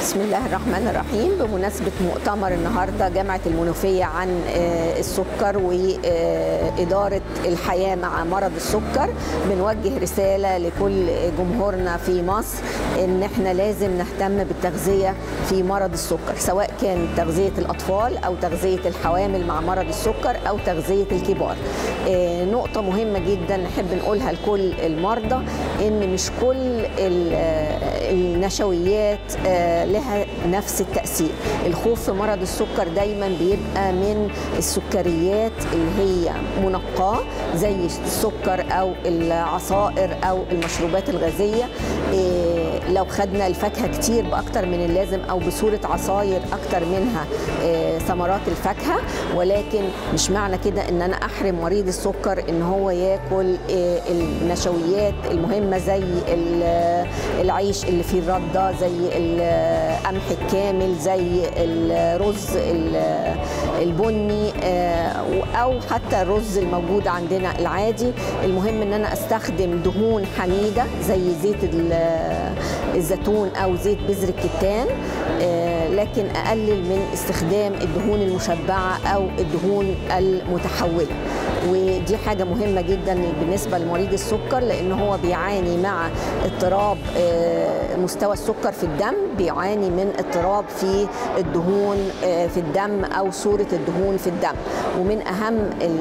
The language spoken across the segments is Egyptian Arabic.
بسم الله الرحمن الرحيم بمناسبة مؤتمر النهاردة جامعة المنوفية عن السكر وإدارة الحياة مع مرض السكر بنوجه رسالة لكل جمهورنا في مصر إن إحنا لازم نهتم بالتغذية في مرض السكر سواء كان تغذية الأطفال أو تغذية الحوامل مع مرض السكر أو تغذية الكبار نقطة مهمة جدا نحب نقولها لكل المرضى إن مش كل النشويات لها نفس التأثير الخوف في مرض السكر دايما بيبقى من السكريات اللي هي منقاة زي السكر أو العصائر أو المشروبات الغازية لو خدنا الفاكهة كتير بأكتر من اللازم أو بصورة عصاير أكتر منها ثمرات الفاكهة ولكن مش معنى كده إن أنا أحرم مريض السكر إن هو ياكل النشويات المهمة زي العيش اللي فيه الردة زي القمح الكامل زي الرز البني او حتى الرز الموجود عندنا العادي المهم ان انا استخدم دهون حميده زي زيت الزيتون او زيت بذر الكتان لكن اقلل من استخدام الدهون المشبعه او الدهون المتحوله ودي حاجة مهمة جدا بالنسبة لمريض السكر لأن هو بيعاني مع اضطراب مستوى السكر في الدم بيعاني من اضطراب في الدهون في الدم أو صورة الدهون في الدم ومن أهم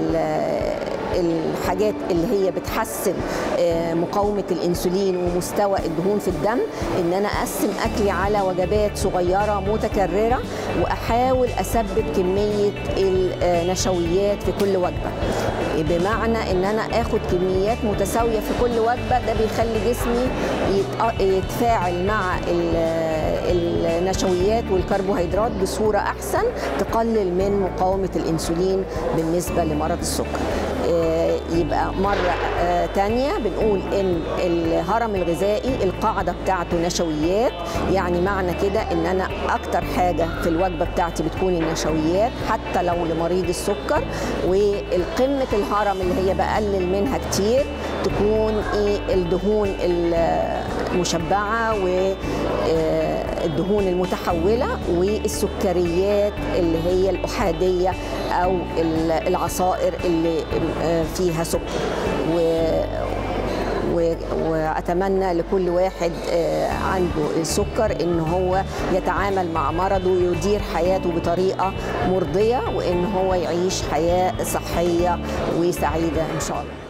الحاجات اللي هي بتحسن مقاومة الأنسولين ومستوى الدهون في الدم إن أنا أقسم أكلي على وجبات صغيرة متكررة وأحاول أثبت كمية النشويات في كل وجبة بمعنى ان انا اخد كميات متساويه في كل وجبه ده بيخلي جسمي يتفاعل مع النشويات والكربوهيدرات بصوره احسن تقلل من مقاومه الانسولين بالنسبه لمرض السكر يبقى مرة تانية بنقول إن الهرم الغذائي القاعدة بتاعته نشويات يعني معنى كده إن أنا أكتر حاجة في الوجبة بتاعتي بتكون النشويات حتى لو لمريض السكر والقمة الهرم اللي هي بقلل منها كتير تكون إيه الدهون المشبعة والدهون المتحولة والسكريات اللي هي الأحادية أو العصائر اللي فيها سكر و واتمنى لكل واحد عنده السكر ان هو يتعامل مع مرضه ويدير حياته بطريقه مرضيه وان هو يعيش حياه صحيه وسعيده ان شاء الله